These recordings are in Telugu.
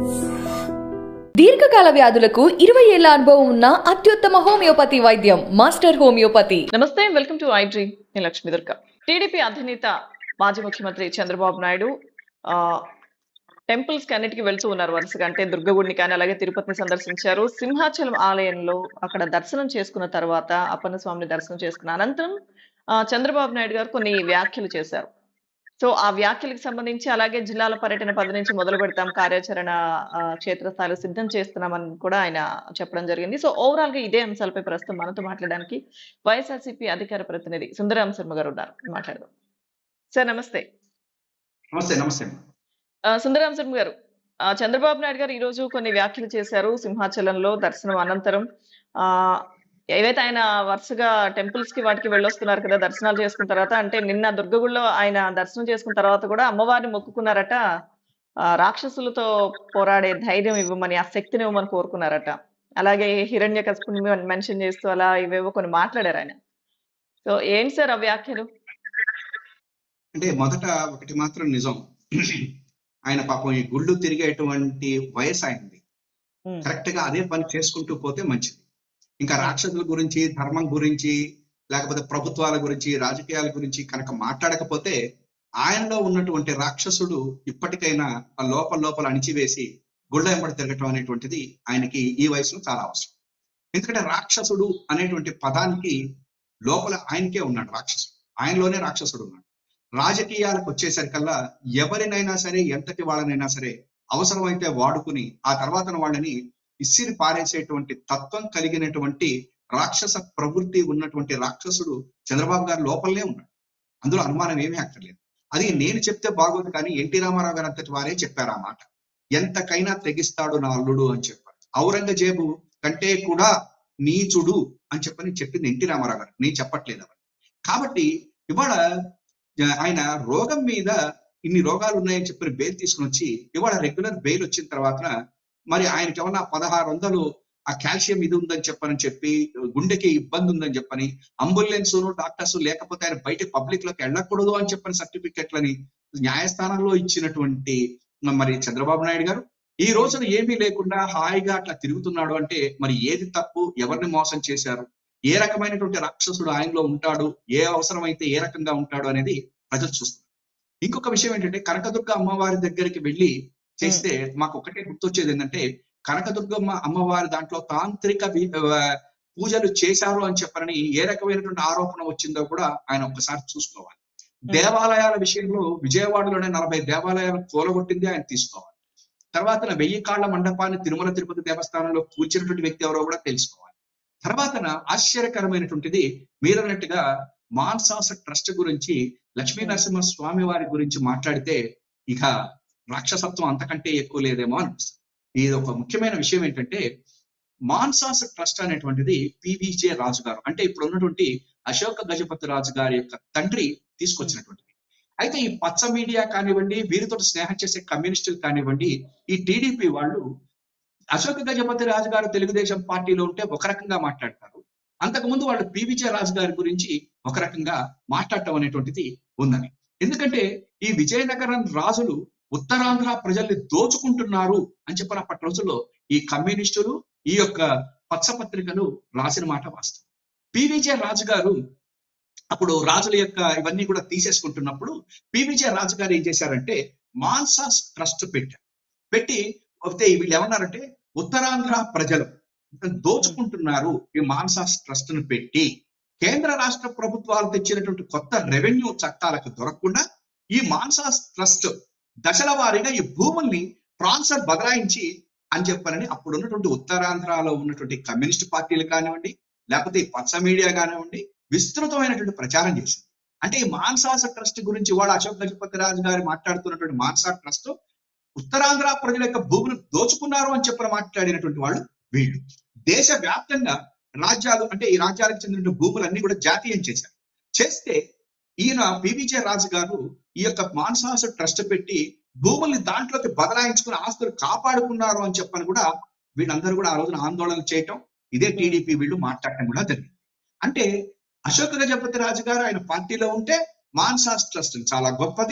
దీర్ఘకాల వ్యాధులకు ఇరవై ఏళ్ల అనుభవం ఉన్న అత్యుత్తమ హోమియోపతి వైద్యం మాస్టర్ హోమియోపతి నమస్తే వెల్కమ్ టు ఐ డ్రీమ్ నేను లక్ష్మి దుర్గ టీడీపీ అధినేత మాజీ ముఖ్యమంత్రి చంద్రబాబు నాయుడు ఆ టెంపుల్స్ కి అన్నిటికీ వెళ్తూ ఉన్నారు వరుసగా అంటే దుర్గగుడిని కానీ అలాగే తిరుపతిని సందర్శించారు సింహాచలం ఆలయంలో అక్కడ దర్శనం చేసుకున్న తర్వాత అప్పన్న స్వామిని దర్శనం చేసుకున్న అనంతరం ఆ, చంద్రబాబు నాయుడు గారు కొన్ని వ్యాఖ్యలు చేశారు సో ఆ వ్యాఖ్యలకు సంబంధించి అలాగే జిల్లాల పర్యటన పది నుంచి మొదలు పెడతాం కార్యాచరణ ఆ, క్షేత్రస్థాయిలో సిద్ధం చేస్తున్నామని కూడా ఆయన చెప్పడం జరిగింది సో ఓవరాల్ గా ఇదే అంశాలపై ప్రస్తుతం మనతో మాట్లాడడానికి వైఎస్ఆర్సీపీ అధికార ప్రతినిధి సుందరాం శర్మ గారు ఉన్నారు మాట్లాడదాం సార్ నమస్తే నమస్తే నమస్తే ఆ, సుందరాం శర్మ గారు ఆ, చంద్రబాబు నాయుడు గారు ఈ రోజు కొన్ని వ్యాఖ్యలు చేశారు సింహాచలంలో దర్శనం అనంతరం ఆ ఏవైతే ఆయన వరుసగా టెంపుల్స్ కి వాటికి వెళ్ళొస్తున్నారు కదా దర్శనాలు చేసుకున్న తర్వాత అంటే నిన్న దుర్గగుడిలో ఆయన దర్శనం చేసుకున్న తర్వాత కూడా అమ్మవారిని మొక్కుకున్నారట ఆ, రాక్షసులతో పోరాడే ధైర్యం ఇవ్వమని ఆ శక్తిని ఇవ్వమని కోరుకున్నారట అలాగే హిరణ్య కశపుని మెన్షన్ చేస్తూ అలా ఇవేవో కొన్ని మాట్లాడారు ఆయన సో ఏంటి సార్ ఆ వ్యాఖ్యలు అంటే మొదట ఒకటి మాత్రం నిజం ఆయన పాపం ఈ గుళ్ళు తిరిగేటువంటి వయసు ఆయనది ఉమ్, కరెక్ట్ గా అదే పని చేసుకుంటూ పోతే మంచిది ఇంకా రాక్షసుల గురించి ధర్మం గురించి లేకపోతే ప్రభుత్వాల గురించి రాజకీయాల గురించి కనుక మాట్లాడకపోతే ఆయనలో ఉన్నటువంటి రాక్షసుడు ఇప్పటికైనా ఆ లోపల లోపల అణిచివేసి గుళ్ళ ఎంబడి తిరగటం అనేటువంటిది ఆయనకి ఈ వయసులో చాలా అవసరం ఎందుకంటే రాక్షసుడు అనేటువంటి పదానికి లోపల ఆయనకే ఉన్నాడు రాక్షసుడు ఆయనలోనే రాక్షసుడు ఉన్నాడు రాజకీయాలకు వచ్చేసరికల్లా ఎవరినైనా సరే ఎంతటి వాళ్ళనైనా సరే అవసరమైతే వాడుకుని ఆ తర్వాత వాళ్ళని ఇసిరి పారేసేటువంటి తత్వం కలిగినటువంటి రాక్షస ప్రవృత్తి ఉన్నటువంటి రాక్షసుడు చంద్రబాబు గారి లోపలనే ఉన్నాడు అందులో అనుమానం ఏమీ అక్కర్లేదు అది నేను చెప్తే బాగోదు కానీ ఎన్టీ రామారావు గారు అంతటి వారే చెప్పారు ఆ మాట ఎంతకైనా తెగిస్తాడు నా అల్లుడు అని చెప్పారు ఔరంగజేబు కంటే కూడా నీచుడు అని చెప్పని చెప్పింది ఎన్టీ రామారావు గారు నేను చెప్పట్లేదు అవన్నీ కాబట్టి ఇవాళ జ- ఆయన రోగం మీద ఇన్ని రోగాలు ఉన్నాయని చెప్పిన బెయిల్ తీసుకుని వచ్చి ఇవాళ రెగ్యులర్ బెయిల్ వచ్చిన తర్వాత మరి ఆయనకి ఏమన్నా పదహారు వందలు ఆ కాల్షియం ఇది ఉందని చెప్పని చెప్పి గుండెకి ఇబ్బంది ఉందని చెప్పని అంబులెన్స్ డాక్టర్స్ లేకపోతే ఆయన బయట పబ్లిక్ లోకి వెళ్ళకూడదు అని చెప్పని సర్టిఫికెట్లని న్యాయస్థానంలో ఇచ్చినటువంటి మరి చంద్రబాబు నాయుడు గారు ఈ రోజున ఏమీ లేకుండా హాయిగా అట్లా తిరుగుతున్నాడు అంటే మరి ఏది తప్పు ఎవరిని మోసం చేశారు ఏ రకమైనటువంటి రాక్షసుడు ఆయనలో ఉంటాడు ఏ అవసరమైతే ఏ రకంగా ఉంటాడు అనేది ప్రజలు చూస్తున్నారు ఇంకొక విషయం ఏంటంటే కనకదుర్గ అమ్మవారి దగ్గరికి వెళ్ళి చేస్తే మాకు ఒకటే గుర్తొచ్చేది ఏంటంటే కనకదుర్గమ్మ అమ్మవారి దాంట్లో తాంత్రిక వి- ఆ, పూజలు చేశారు అని చెప్పని ఏ రకమైనటువంటి ఆరోపణ వచ్చిందో కూడా ఆయన ఒక్కసారి చూసుకోవాలి దేవాలయాల విషయంలో విజయవాడలోనే నలభై దేవాలయాలు కూలగొట్టింది ఆయన తీసుకోవాలి తర్వాత వెయ్యి కాళ్ల మండపాన్ని తిరుమల తిరుపతి దేవస్థానంలో కూర్చినటువంటి వ్యక్తి ఎవరో కూడా తెలుసుకోవాలి తర్వాత ఆశ్చర్యకరమైనటువంటిది మీరన్నట్టుగా మాన్సాస ట్రస్ట్ గురించి లక్ష్మీ నరసింహ స్వామి వారి గురించి మాట్లాడితే ఇక రాక్షసత్వం అంతకంటే ఎక్కువ లేదేమో అనిపిస్తుంది ఇది ఒక ముఖ్యమైన విషయం ఏంటంటే మాన్సాస ట్రస్ట్ అనేటువంటిది పివిజే రాజు గారు అంటే ఇప్పుడు ఉన్నటువంటి అశోక గజపతి రాజు గారి యొక్క తండ్రి తీసుకొచ్చినటువంటిది అయితే ఈ పచ్చ మీడియా కానివ్వండి వీరితో స్నేహం చేసే కమ్యూనిస్టులు కానివ్వండి ఈ టీడీపీ వాళ్ళు అశోక గజపతి రాజు గారు తెలుగుదేశం పార్టీలో ఉంటే ఒక రకంగా మాట్లాడతారు అంతకుముందు వాళ్ళు పివిజే రాజు గారి గురించి ఒక రకంగా మాట్లాడటం అనేటువంటిది ఉందని ఎందుకంటే ఈ విజయనగరం రాజులు ఉత్తరాంధ్ర ప్రజల్ని దోచుకుంటున్నారు అని చెప్పిన అప్పటి రోజుల్లో ఈ కమ్యూనిస్టులు ఈ యొక్క పచ్చపత్రికలు రాసిన మాట వాస్తవం పివిజే రాజు గారు అప్పుడు రాజుల యొక్క ఇవన్నీ కూడా తీసేసుకుంటున్నప్పుడు పివిజే రాజు గారు ఏం చేశారంటే మాన్సాస్ ట్రస్ట్ పెట్టారు పెట్టి అయితే వీళ్ళు ఏమన్నారంటే ఉత్తరాంధ్ర ప్రజలు దోచుకుంటున్నారు ఈ మాన్సాస్ ట్రస్ట్ ను పెట్టి కేంద్ర రాష్ట్ర ప్రభుత్వాలు తెచ్చినటువంటి కొత్త రెవెన్యూ చట్టాలకు దొరకకుండా ఈ మాన్సాస్ ట్రస్ట్ దశల వారీగా ఈ భూముల్ని ట్రాన్స్ఫర్ బదలాయించి అని చెప్పారని అప్పుడు ఉన్నటువంటి ఉత్తరాంధ్రలో ఉన్నటువంటి కమ్యూనిస్ట్ పార్టీలు కానివ్వండి లేకపోతే ఈ పచ్చ మీడియా కానివ్వండి విస్తృతమైనటువంటి ప్రచారం చేసింది అంటే ఈ మాన్సాస ట్రస్ట్ గురించి వాడు అశోక్ గజపతి రాజు గారు మాట్లాడుతున్నటువంటి మాన్సా ట్రస్ట్ ఉత్తరాంధ్ర ప్రజల యొక్క భూములు దోచుకున్నారు అని చెప్పిన మాట్లాడినటువంటి వాళ్ళు వీళ్ళు దేశ వ్యాప్తంగా రాజ్యాలు అంటే ఈ రాజ్యాలకు చెందిన భూములన్నీ కూడా జాతీయం చేశారు చేస్తే ఈయన పివిజే రాజు గారు ఈ యొక్క మాన్సాస ట్రస్ట్ పెట్టి భూముల్ని దాంట్లోకి బదలాయించుకుని ఆస్తులు కాపాడుకున్నారు అని చెప్పని కూడా వీళ్ళందరూ కూడా ఆ రోజున ఆందోళన చేయటం ఇదే టీడీపీ వీళ్ళు మాట్లాడటం కూడా జరిగింది అంటే అశోక్ గజపతి రాజు గారు ఆయన పార్టీలో ఉంటే మాన్సాస్ ట్రస్ట్ చాలా గొప్పది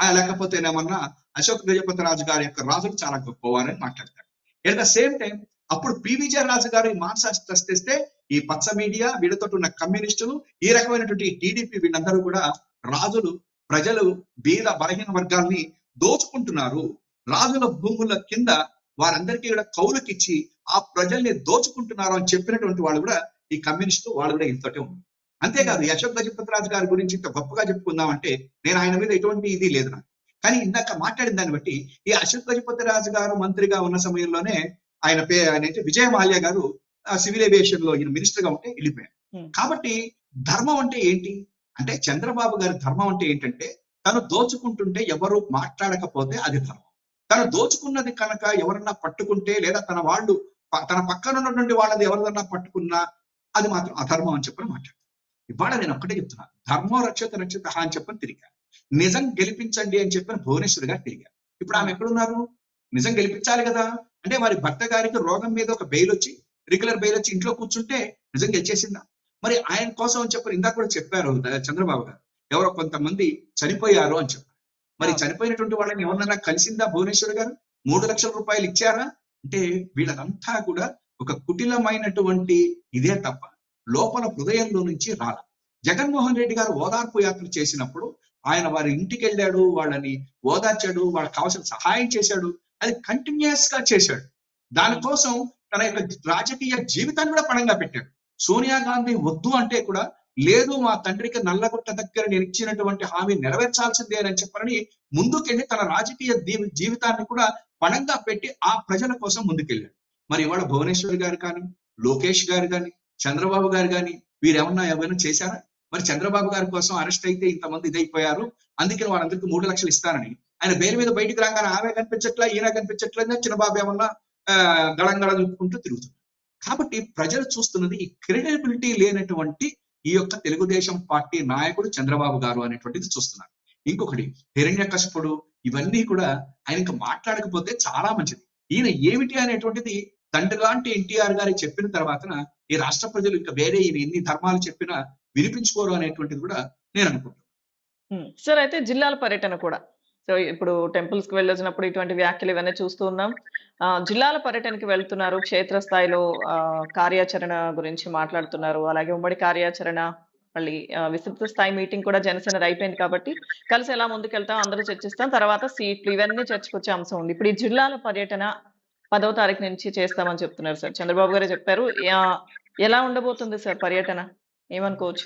ఆ లేకపోతే ఏమన్నా అశోక్ గజపతి రాజు గారి యొక్క రాజులు చాలా గొప్పవారని మాట్లాడతారు ఎట్ ద సేమ్ టైం అప్పుడు పివిజే రాజు గారు ఈ మాన్సాస్ తెస్తే ఈ పచ్చ మీడియా వీళ్ళతో ఉన్న కమ్యూనిస్టులు ఈ రకమైనటువంటి టీడీపీ వీళ్ళందరూ కూడా రాజులు ప్రజలు బీద బలహీన వర్గాల్ని దోచుకుంటున్నారు రాజుల భూముల కింద వారందరికీ కూడా కౌలుకిచ్చి ఆ ప్రజల్ని దోచుకుంటున్నారు అని చెప్పినటువంటి వాళ్ళు కూడా ఈ కమ్యూనిస్టు వాళ్ళు కూడా ఇంతటే ఉన్నారు అంతేకాదు ఈ అశోక్ గజపతి రాజు గారి గురించి ఇంత గొప్పగా చెప్పుకుందామంటే నేను ఆయన మీద ఎటువంటి ఇది లేదు నాకు కానీ ఇందాక మాట్లాడిన దాన్ని బట్టి ఈ అశోక్ గజపతి రాజు గారు మంత్రిగా ఉన్న సమయంలోనే ఆయన పే ఆయన ఏంటి విజయ మాల్యా గారు సివిల్ ఏవియేషన్ లో ఈయన మినిస్టర్ గా ఉంటే వెళ్ళిపోయారు Hmm. కాబట్టి ధర్మం అంటే ఏంటి అంటే చంద్రబాబు గారి ధర్మం అంటే ఏంటంటే తను దోచుకుంటుంటే ఎవరు మాట్లాడకపోతే అది ధర్మం తను దోచుకున్నది కనుక ఎవరన్నా పట్టుకుంటే లేదా తన వాళ్ళు ప- తన పక్కన ఉన్నటువంటి వాళ్ళది ఎవరిదన్నా పట్టుకున్నా అది మాత్రం అధర్మం అని చెప్పని మాట్లాడతారు ఇవాళ నేను ఒక్కటే చెప్తున్నా ధర్మం రక్షత రక్షత అని చెప్పని తిరిగారు నిజం గెలిపించండి అని చెప్పని భువనేశ్వర్ గారు తిరిగారు ఇప్పుడు ఆమె ఎక్కడున్నారు నిజం గెలిపించాలి కదా అంటే వారి భర్త గారికి రోగం మీద ఒక బెయిల్ వచ్చి రెగ్యులర్ బెయిల్ వచ్చి ఇంట్లో కూర్చుంటే నిజం గెలిచేసిందా మరి ఆయన కోసం అని చెప్పని ఇందాక కూడా చెప్పారు ద- చంద్రబాబు గారు ఎవరో కొంతమంది చనిపోయారు అని చెప్పారు మరి ఆ. చనిపోయినటువంటి వాళ్ళని ఎవరన్నా కలిసిందా భువనేశ్వర్ గారు మూడు లక్షల రూపాయలు ఇచ్చారా అంటే వీళ్ళదంతా కూడా ఒక కుటిలమైనటువంటి ఇదే తప్ప లోపల హృదయంలో నుంచి రాల జగన్మోహన్ రెడ్డి గారు ఓదార్పు యాత్ర చేసినప్పుడు ఆయన వారి ఇంటికి వెళ్ళాడు వాళ్ళని ఓదార్చాడు వాళ్ళకి కావాల్సిన సహాయం చేశాడు అది కంటిన్యూస్ గా చేశాడు దానికోసం తన యొక్క రాజకీయ జీవితాన్ని కూడా పణంగా పెట్టాడు సోనియా గాంధీ వద్దు అంటే కూడా లేదు మా తండ్రికి నల్లగుట్ట దగ్గర నేను ఇచ్చినటువంటి హామీ నెరవేర్చాల్సిందే అని చెప్పని ముందుకెళ్ళి తన రాజకీయ దీ- జీవితాన్ని కూడా పణంగా పెట్టి ఆ ప్రజల కోసం ముందుకెళ్ళాడు మరి ఇవాళ భువనేశ్వర్ గారు కానీ లోకేష్ గారు కానీ చంద్రబాబు గారు కానీ వీరేమన్నా ఏమైనా చేశారా మరి చంద్రబాబు గారి కోసం అరెస్ట్ అయితే ఇంతమంది ఇదైపోయారు అందుకని వాళ్ళందరికీ మూడు లక్షలు ఇస్తానని ఆయన బెయిల్ మీద బయటికి రాగానే ఆమె కనిపించట్లా ఈయన కనిపించట్లేదు చిన్నబాబు ఏమన్నా ఆ, గళంగళ చూపుకుంటూ తిరుగుతున్నారు కాబట్టి ప్రజలు చూస్తున్నది ఈ క్రెడిబిలిటీ లేనటువంటి ఈ యొక్క తెలుగుదేశం పార్టీ నాయకుడు చంద్రబాబు గారు అనేటువంటిది చూస్తున్నారు ఇంకొకటి హిరణ్యకశపుడు ఇవన్నీ కూడా ఆయన ఇంకా మాట్లాడకపోతే చాలా మంచిది ఈయన ఏమిటి అనేటువంటిది తండ్రి లాంటి ఎన్టీఆర్ గారి చెప్పిన తర్వాత ఈ రాష్ట్ర ప్రజలు ఇంకా వేరే ఈయన ఎన్ని ధర్మాలు చెప్పినా వినిపించుకోరు అనేటువంటిది కూడా నేను అనుకుంటున్నాను ఉమ్. సార్ అయితే జిల్లాల పర్యటన కూడా సో ఇప్పుడు టెంపుల్స్ కి వెళ్ళొచ్చినప్పుడు ఇటువంటి వ్యాఖ్యలు ఇవన్నీ చూస్తూ ఉన్నాం ఆ, జిల్లాల పర్యటనకి వెళ్తున్నారు క్షేత్రస్థాయిలో ఆ, కార్యాచరణ గురించి మాట్లాడుతున్నారు అలాగే ఉమ్మడి కార్యాచరణ మళ్ళీ ఆ, విస్తృత స్థాయి మీటింగ్ కూడా జనసేన అయిపోయింది కాబట్టి కలిసి ఎలా ముందుకెళ్తాం అందరూ చర్చిస్తాం తర్వాత సీట్లు ఇవన్నీ చర్చకొచ్చే అంశం ఉంది ఇప్పుడు ఈ జిల్లాల పర్యటన పదవ తారీఖు నుంచి చేస్తామని చెప్తున్నారు సార్ చంద్రబాబు గారే చెప్పారు యా- ఎలా ఉండబోతుంది సార్ పర్యటన ఏమనుకోవచ్చు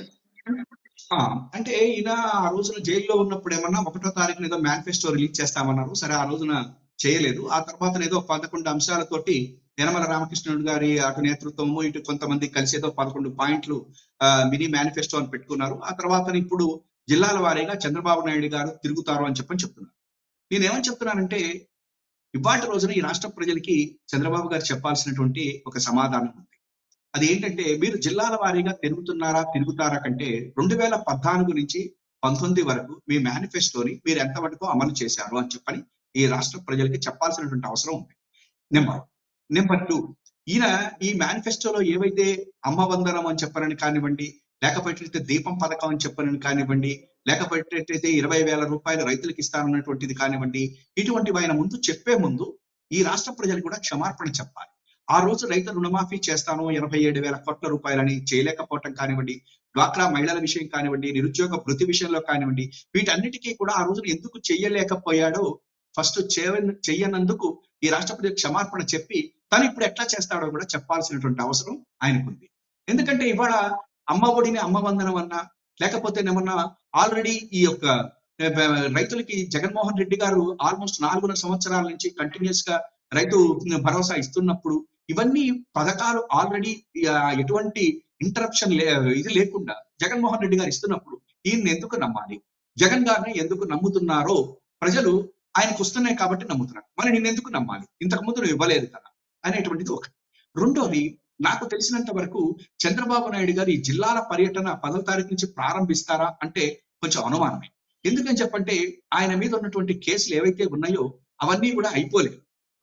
ఆ, అంటే ఈయన ఆ రోజున జైల్లో ఉన్నప్పుడు ఏమన్నా ఒకటో తారీఖున ఏదో మేనిఫెస్టో రిలీజ్ చేస్తామన్నారు సరే ఆ రోజున చేయలేదు ఆ తర్వాత ఏదో పదకొండు అంశాలతోటి యనమల రామకృష్ణుడు గారి అటు నేతృత్వము ఇటు కొంతమంది కలిసి ఏదో పదకొండు పాయింట్లు ఆ, మినీ మేనిఫెస్టో అని పెట్టుకున్నారు ఆ తర్వాత ఇప్పుడు జిల్లాల వారీగా చంద్రబాబు నాయుడు గారు తిరుగుతారు అని చెప్పని చెప్తున్నారు నేనేమని చెప్తున్నానంటే ఇవాటి రోజున ఈ రాష్ట్ర ప్రజలకి చంద్రబాబు గారు చెప్పాల్సినటువంటి ఒక సమాధానం ఉంది అది ఏంటంటే మీరు జిల్లాల వారీగా తిరుగుతున్నారా తిరుగుతారా కంటే రెండు వేల పద్నాలుగు నుంచి పంతొమ్మిది వరకు మీ మేనిఫెస్టోని మీరు ఎంత వరకు అమలు చేశారు అని చెప్పని ఈ రాష్ట్ర ప్రజలకి చెప్పాల్సినటువంటి అవసరం ఉంది నెంబర్ నెంబర్ టూ ఈయన ఈ మేనిఫెస్టోలో ఏవైతే అమ్మ వందనం అని చెప్పనని కానివ్వండి లేకపోతే దీపం పథకం అని చెప్పనని కానివ్వండి లేకపోతే ఇరవై వేల రూపాయలు రైతులకు ఇస్తానన్నటువంటిది కానివ్వండి ఇటువంటివి ఆయన ముందు చెప్పే ముందు ఈ రాష్ట్ర ప్రజలు కూడా క్షమార్పణ చెప్పాలి ఆ రోజు రైతు రుణమాఫీ చేస్తాను ఎనభై ఏడు వేల కోట్ల రూపాయలని చేయలేకపోవటం కానివ్వండి డ్వాక్రా మహిళల విషయం కానివ్వండి నిరుద్యోగ వృత్తి విషయంలో కానివ్వండి వీటన్నిటికీ కూడా ఆ రోజున ఎందుకు చెయ్యలేకపోయాడో ఫస్ట్ చెయ్యనందుకు ఈ రాష్ట్ర ప్రజలకు క్షమార్పణ చెప్పి తను ఇప్పుడు ఎట్లా చేస్తాడో కూడా చెప్పాల్సినటువంటి అవసరం ఆయనకుంది ఎందుకంటే ఇవాళ అమ్మ ఒడిని అమ్మ వందనం అన్నా లేకపోతే ఏమన్నా ఆల్రెడీ ఈ యొక్క ఆ, రైతులకి జగన్మోహన్ రెడ్డి గారు ఆల్మోస్ట్ నాలుగున్నర సంవత్సరాల నుంచి కంటిన్యూస్ గా రైతు భరోసా ఇస్తున్నప్పుడు ఇవన్నీ పథకాలు ఆల్రెడీ ఎటువంటి ఇంటరప్షన్ ఇది లేకుండా జగన్మోహన్ రెడ్డి గారు ఇస్తున్నప్పుడు ఈయన్ని ఎందుకు నమ్మాలి జగన్ గారిని ఎందుకు నమ్ముతున్నారో ప్రజలు ఆయనకు వస్తున్నాయి కాబట్టి నమ్ముతున్నారు మరి నేను ఎందుకు నమ్మాలి ఇంతకు ముందు నువ్వు ఇవ్వలేదు కదా అనేటువంటిది ఒకటి రెండోది నాకు తెలిసినంత వరకు చంద్రబాబు నాయుడు గారు ఈ జిల్లాల పర్యటన పదో తారీఖు నుంచి ప్రారంభిస్తారా అంటే కొంచెం అనుమానమే ఎందుకని చెప్పంటే ఆయన మీద ఉన్నటువంటి కేసులు ఏవైతే ఉన్నాయో అవన్నీ కూడా అయిపోలేదు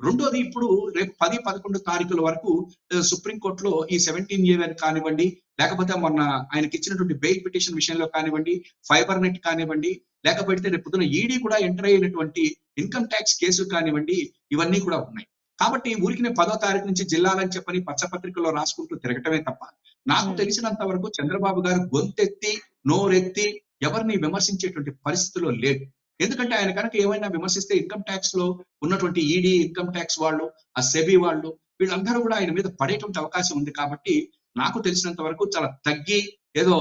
రెండోది ఇప్పుడు రేపు పది పదకొండు తారీఖుల వరకు ఆ, సుప్రీంకోర్టులో ఈ సెవెంటీన్ ఏ కానివ్వండి లేకపోతే మొన్న ఆయనకి ఇచ్చినటువంటి బెయిల్ పిటిషన్ విషయంలో కానివ్వండి ఫైబర్ నెట్ కానివ్వండి లేకపోతే రేపు పొద్దున ఈడీ కూడా ఎంటర్ అయినటువంటి ఇన్కమ్ ట్యాక్స్ కేసులు కానివ్వండి ఇవన్నీ కూడా ఉన్నాయి కాబట్టి ఊరికి నేను పదో తారీఖు నుంచి జిల్లాలని చెప్పని పచ్చపత్రికలో రాసుకుంటూ తిరగటమే తప్ప నాకు Hmm. తెలిసినంత వరకు చంద్రబాబు గారు గొంతెత్తి నోరెత్తి ఎవరిని విమర్శించేటువంటి పరిస్థితిలో లేదు ఎందుకంటే ఆయన కనుక ఏమైనా విమర్శిస్తే ఇన్కమ్ ట్యాక్స్ లో ఉన్నటువంటి ఈడీ ఇన్కమ్ ట్యాక్స్ వాళ్ళు ఆ సెబీ వాళ్ళు వీళ్ళందరూ కూడా ఆయన మీద పడేటువంటి అవకాశం ఉంది కాబట్టి నాకు తెలిసినంత వరకు చాలా తగ్గి ఏదో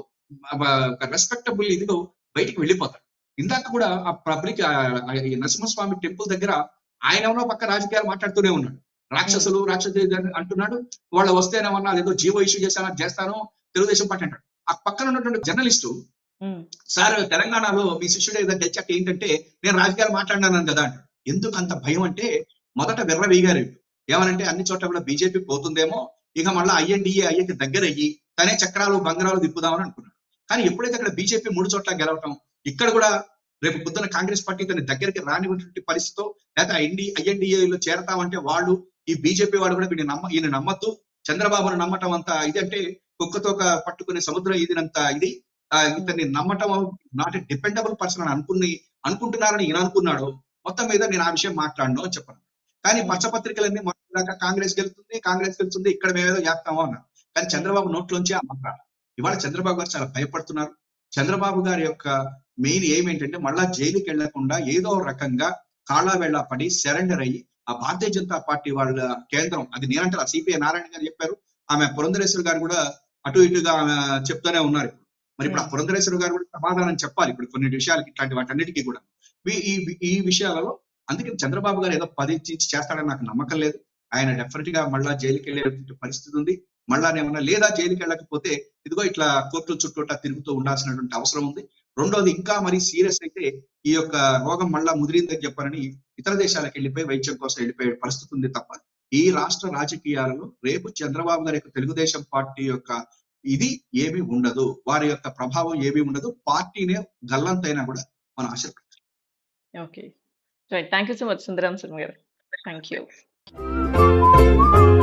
రెస్పెక్టబుల్ ఇదిలో బయటికి వెళ్ళిపోతాడు ఇందాక కూడా ఆ పబ్లిక్ నరసింహస్వామి టెంపుల్ దగ్గర ఆయన ఏమో పక్క రాజకీయాలు మాట్లాడుతూనే ఉన్నాడు రాక్షసులు రాక్షసు అంటున్నాడు వాళ్ళు వస్తేనేమన్నా ఏదో జీవో ఇష్యూ చేశాను చేస్తాను తెలుగుదేశం పార్టీ అంటాడు ఆ పక్కన ఉన్నటువంటి జర్నలిస్టు ఉమ్, సార్ తెలంగాణలో మీ శిష్యుడు ఏదో గెలిచాక ఏంటంటే నేను రాజకీయాలు మాట్లాడినాను కదా అంటాడు ఎందుకు అంత భయం అంటే మొదట వెర్ర వీగారు ఏమనంటే అన్ని చోట్ల కూడా బీజేపీ పోతుందేమో ఇక మళ్ళీ ఐఎన్డిఏ అయ్యకి దగ్గర అయ్యి తనే చక్రాలు బంగారాలు తిప్పుదామని అనుకున్నాడు కానీ ఎప్పుడైతే అక్కడ బీజేపీ మూడు చోట్ల గెలవటం ఇక్కడ కూడా రేపు పొద్దున కాంగ్రెస్ పార్టీ తన దగ్గరికి రానిటువంటి పరిస్థితితో లేదా ఎన్డీ ఐఎన్డిఏలో చేరతామంటే వాళ్ళు ఈ బీజేపీ వాడు కూడా వీడిని నమ్మ ఈయన నమ్మద్దు చంద్రబాబును నమ్మటం అంత ఇదంటే కుక్కతో పట్టుకునే సముద్రం ఇదినంత ఇది ఆ, ఇతన్ని నమ్మటం నాట్ ఎ డిపెండబుల్ పర్సన్ అని అనుకుని అనుకుంటున్నారని ఈయన అనుకున్నాడు మొత్తం మీద నేను ఆ విషయం మాట్లాడను అని చెప్పాను కానీ పచ్చపత్రికలన్నీ మొత్తం దాకా కాంగ్రెస్ గెలుతుంది కాంగ్రెస్ గెలుతుంది ఇక్కడ మేమేదో చేస్తామో అన్నారు కానీ చంద్రబాబు నోట్లోంచి ఆ మాట రాలేదు. ఇవాళ చంద్రబాబు గారు చాలా భయపడుతున్నారు చంద్రబాబు గారి యొక్క మెయిన్ ఏం ఏంటంటే మళ్ళా జైలుకి వెళ్లకుండా ఏదో రకంగా కాళ్ళ వేళ పడి సరెండర్ అయ్యి ఆ భారతీయ జనతా పార్టీ వాళ్ళ కేంద్రం అది నేనంటారు సిపిఐ నారాయణ గారు చెప్పారు ఆమె పురంధరేశ్వరి గారు కూడా అటు ఇటుగా ఆమె చెప్తూనే ఉన్నారు ఇప్పుడు మరి ఇప్పుడు ఆ పురంధరేశ్వరి గారు కూడా సమాధానం చెప్పాలి ఇప్పుడు కొన్ని విషయాలకి ఇట్లాంటి వాటన్నిటికీ కూడా ఈ- ఈ ఈ విషయాలలో అందుకని చంద్రబాబు గారు ఏదో పది ఇచ్చి చేస్తాడని నాకు నమ్మకం లేదు ఆయన డెఫినెట్ గా మళ్ళా జైలుకి వెళ్ళే పరిస్థితి ఉంది మళ్ళా ఏమన్నా లేదా జైలుకి వెళ్ళకపోతే ఇదిగో ఇట్లా కోర్టుల చుట్టూటా తిరుగుతూ ఉండాల్సినటువంటి అవసరం ఉంది రెండోది ఇంకా మరి సీరియస్ అయితే ఈ యొక్క రోగం మళ్ళా ముదిరిందని చెప్పారని ఇతర దేశాలకు వెళ్ళిపోయి వైద్యం కోసం వెళ్ళిపోయే పరిస్థితి ఉంది తప్ప ఈ రాష్ట్ర రాజకీయాలలో రేపు చంద్రబాబు గారి యొక్క తెలుగుదేశం పార్టీ యొక్క ఇది ఏమీ ఉండదు వారి యొక్క ప్రభావం ఏమీ ఉండదు పార్టీనే గల్లంతైనా కూడా మనం ఆశ okay right thank you so much Sundaram Sharma గారు థ్యాంక్ యూ